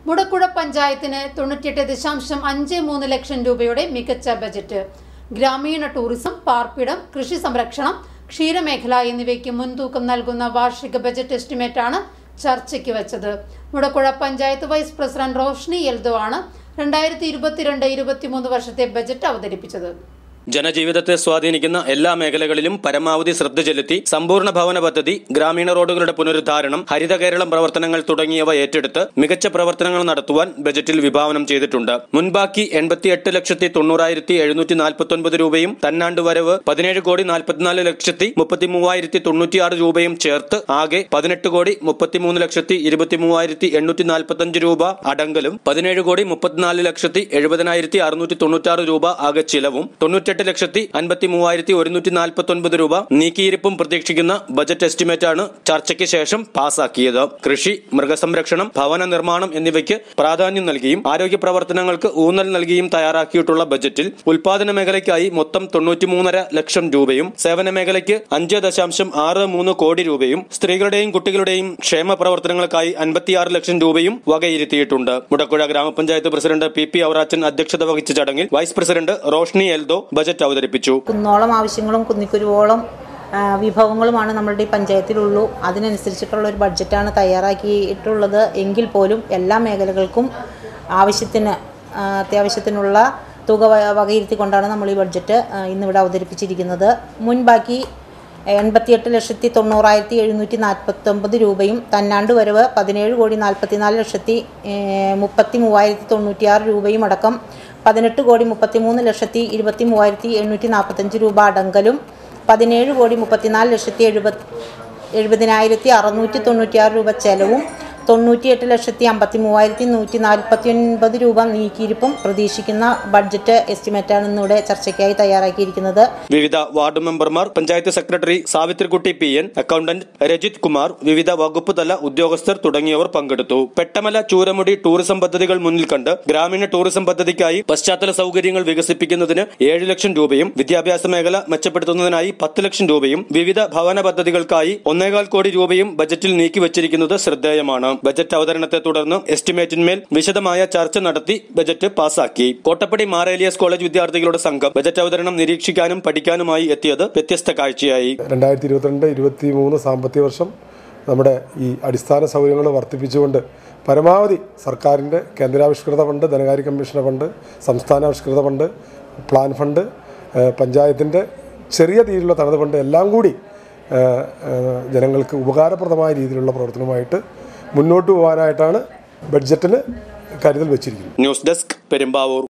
മുടക്കുഴ പഞ്ചായത്തിന് തൊണ്ണൂറ്റിയെട്ട് ദശാംശം അഞ്ച് മൂന്ന് ലക്ഷം രൂപയുടെ മികച്ച ബജറ്റ് ഗ്രാമീണ ടൂറിസം പാർപ്പിടം കൃഷി സംരക്ഷണം ക്ഷീരമേഖല എന്നിവയ്ക്ക് മുൻതൂക്കം നൽകുന്ന വാർഷിക ബജറ്റ് എസ്റ്റിമേറ്റാണ് ചർച്ചയ്ക്ക് വെച്ചത് മുടക്കുഴ പഞ്ചായത്ത് വൈസ് പ്രസിഡന്റ് റോഷ്നി എൽദോ ആണ് രണ്ടായിരത്തി ഇരുപത്തിരണ്ട് ഇരുപത്തിമൂന്ന് വർഷത്തെ ബജറ്റ് അവതരിപ്പിച്ചത് ജനജീവിതത്തെ സ്വാധീനിക്കുന്ന എല്ലാ മേഖലകളിലും പരമാവധി ശ്രദ്ധ ചെലുത്തി സമ്പൂർണ്ണ ഭവന പദ്ധതി ഗ്രാമീണ റോഡുകളുടെ പുനരുദ്ധാരണം ഹരിത കേരളം പ്രവർത്തനങ്ങൾ തുടങ്ങിയവ ഏറ്റെടുത്ത് മികച്ച പ്രവർത്തനങ്ങൾ നടത്തുവാൻ ബജറ്റിൽ വിഭാവനം ചെയ്തിട്ടുണ്ട് മുൻബാക്കി എൺപത്തിയെട്ട് ലക്ഷത്തി തൊണ്ണൂറായിരത്തി എഴുന്നൂറ്റി നാൽപ്പത്തി ഒൻപത് രൂപയും തന്നാണ്ട് വരവ് പതിനേഴ് കോടി നാൽപ്പത്തിനാല് ലക്ഷത്തി മുപ്പത്തി മൂവായിരത്തി തൊണ്ണൂറ്റിയാറ് രൂപയും ചേർത്ത് ആകെ പതിനെട്ട് കോടി മുപ്പത്തിമൂന്ന് ലക്ഷത്തി ഇരുപത്തി മൂവായിരത്തി എണ്ണൂറ്റി നാൽപ്പത്തി അഞ്ച് രൂപ അടങ്കലും പതിനേഴ് കോടി മുപ്പത്തിനാല് ലക്ഷത്തി എഴുപതിനായിരത്തി അറുന്നൂറ്റി തൊണ്ണൂറ്റാറ് രൂപ ആകെ ചിലവും തൊണ്ണൂറ്റെട്ട് ലക്ഷത്തി അൻപത്തി മൂവായിരത്തി ഒരുന്നൂറ്റി നാൽപ്പത്തി ഒൻപത് രൂപ നീക്കിയിരിപ്പും പ്രതീക്ഷിക്കുന്ന ബജറ്റ് എസ്റ്റിമേറ്റാണ് ചർച്ചയ്ക്ക് ശേഷം പാസാക്കിയത് കൃഷി മൃഗസംരക്ഷണം ഭവന നിർമ്മാണം എന്നിവയ്ക്ക് പ്രാധാന്യം നൽകിയും ആരോഗ്യ പ്രവർത്തനങ്ങൾക്ക് ഊന്നൽ നൽകിയും തയ്യാറാക്കിയിട്ടുള്ള ബജറ്റിൽ ഉൽപാദന മേഖലയ്ക്കായി മൊത്തം തൊണ്ണൂറ്റിമൂന്നര ലക്ഷം രൂപയും സേവന മേഖലയ്ക്ക് അഞ്ച് ദശാംശം ആറ് മൂന്ന് കോടി രൂപയും സ്ത്രീകളുടെയും കുട്ടികളുടെയും ക്ഷേമ പ്രവർത്തനങ്ങൾക്കായി അൻപത്തിയാറ് ലക്ഷം രൂപയും വകയിരുത്തിയിട്ടുണ്ട് മുടക്കുഴ ഗ്രാമപഞ്ചായത്ത് പ്രസിഡന്റ് പി പി ഔറാച്ചൻ അധ്യക്ഷത വഹിച്ച ചടങ്ങിൽ vice president Roshni Eldo budget അവതരിപ്പിച്ചു കുന്നോളം ആവശ്യങ്ങളും കുന്നിക്കുരുവോളം ആ, വിഭവങ്ങളുമാണ് നമ്മളുടെ ഈ പഞ്ചായത്തിലുള്ളൂ അതിനനുസരിച്ചിട്ടുള്ള ഒരു ബഡ്ജറ്റാണ് തയ്യാറാക്കിയിട്ടുള്ളത് എങ്കിൽ പോലും എല്ലാ മേഖലകൾക്കും ആവശ്യത്തിന് ആ, അത്യാവശ്യത്തിനുള്ള തുക വ- വകയിരുത്തിക്കൊണ്ടാണ് നമ്മൾ ഈ ബഡ്ജറ്റ് ആ, ഇന്നിവിടെ അവതരിപ്പിച്ചിരിക്കുന്നത് മുൻബാക്കി എൺപത്തിയെട്ട് ലക്ഷത്തി തൊണ്ണൂറായിരത്തി എഴുന്നൂറ്റി നാൽപ്പത്തൊമ്പത് രൂപയും തന്നാണ്ട് വരവ് പതിനേഴ് കോടി നാൽപ്പത്തിനാല് ലക്ഷത്തി ഏഹ്, മുപ്പത്തി മൂവായിരത്തി തൊണ്ണൂറ്റിയാറ് രൂപയും അടക്കം പതിനെട്ട് കോടി മുപ്പത്തിമൂന്ന് ലക്ഷത്തി ഇരുപത്തി മൂവായിരത്തി എണ്ണൂറ്റി നാൽപ്പത്തഞ്ച് രൂപ അടങ്കലും പതിനേഴ് കോടി മുപ്പത്തിനാല് ലക്ഷത്തി എഴുപത് എഴുപതിനായിരത്തി അറുന്നൂറ്റി തൊണ്ണൂറ്റിയാറ് രൂപ ചെലവും തൊണ്ണൂറ്റിയെട്ട് ലക്ഷത്തി അമ്പത്തി മൂവായിരത്തി നൂറ്റി നാൽപ്പത്തി ഒൻപത് രൂപ നീക്കിയിരിപ്പും പ്രതീക്ഷിക്കുന്ന ബഡ്ജറ്റ് എസ്റ്റിമേറ്റാണ് ഇന്നിവിടെ ചർച്ചയ്ക്കായി തയ്യാറാക്കിയിരിക്കുന്നത് വിവിധ വാർഡ് മെമ്പർമാർ panchayat secretary Savithrikutty P N accountant Rajith Kumar വിവിധ വകുപ്പ് തല ഉദ്യോഗസ്ഥർ തുടങ്ങിയവർ പങ്കെടുത്തു പെട്ടമല ചൂരമുടി ടൂറിസം പദ്ധതികൾ മുന്നിൽ കണ്ട് ഗ്രാമീണ ടൂറിസം പദ്ധതിക്കായി പശ്ചാത്തല സൗകര്യങ്ങൾ വികസിപ്പിക്കുന്നതിന് ഏഴ് ലക്ഷം രൂപയും വിദ്യാഭ്യാസ മേഖല മെച്ചപ്പെടുത്തുന്നതിനായി പത്ത് ലക്ഷം രൂപയും വിവിധ ഭവന പദ്ധതികൾക്കായി ഒന്നേകാൽ കോടി രൂപയും ബജറ്റിൽ നീക്കിവച്ചിരിക്കുന്നത് ശ്രദ്ധേയമാണ് ബജറ്റ് അവതരണത്തെ തുടർന്ന് എസ്റ്റിമേറ്റിന്മേൽ വിശദമായ ചർച്ച നടത്തി ബജറ്റ് പാസാക്കി കോട്ടപ്പടി മാറേലിയസ് കോളേജ് വിദ്യാർത്ഥികളുടെ സംഘം ബജറ്റ് അവതരണം നിരീക്ഷിക്കാനും പഠിക്കാനുമായി എത്തിയത് വ്യത്യസ്ത കാഴ്ചയായി രണ്ടായിരത്തി ഇരുപത്തിരണ്ട് ഇരുപത്തി മൂന്ന് സാമ്പത്തിക വർഷം നമ്മുടെ ഈ അടിസ്ഥാന സൗകര്യങ്ങൾ വർദ്ധിപ്പിച്ചുകൊണ്ട് പരമാവധി സർക്കാരിൻ്റെ കേന്ദ്രാവിഷ്കൃത ഫണ്ട് ധനകാര്യ കമ്മീഷണർ ഫണ്ട് സംസ്ഥാനാവിഷ്കൃത ഫണ്ട് പ്ലാൻ ഫണ്ട് ഏഹ് പഞ്ചായത്തിൻ്റെ ചെറിയ രീതിയിലുള്ള തനത് ഫണ്ട് എല്ലാം കൂടി ഏഹ് ഏഹ് ജനങ്ങൾക്ക് ഉപകാരപ്രദമായ രീതിയിലുള്ള പ്രവർത്തനവുമായിട്ട് മുന്നോട്ട് പോകാനായിട്ടാണ് ബഡ്ജറ്റിന് കരുതൽ വെച്ചിരിക്കുന്നത് ന്യൂസ് ഡെസ്ക് പെരുമ്പാവൂർ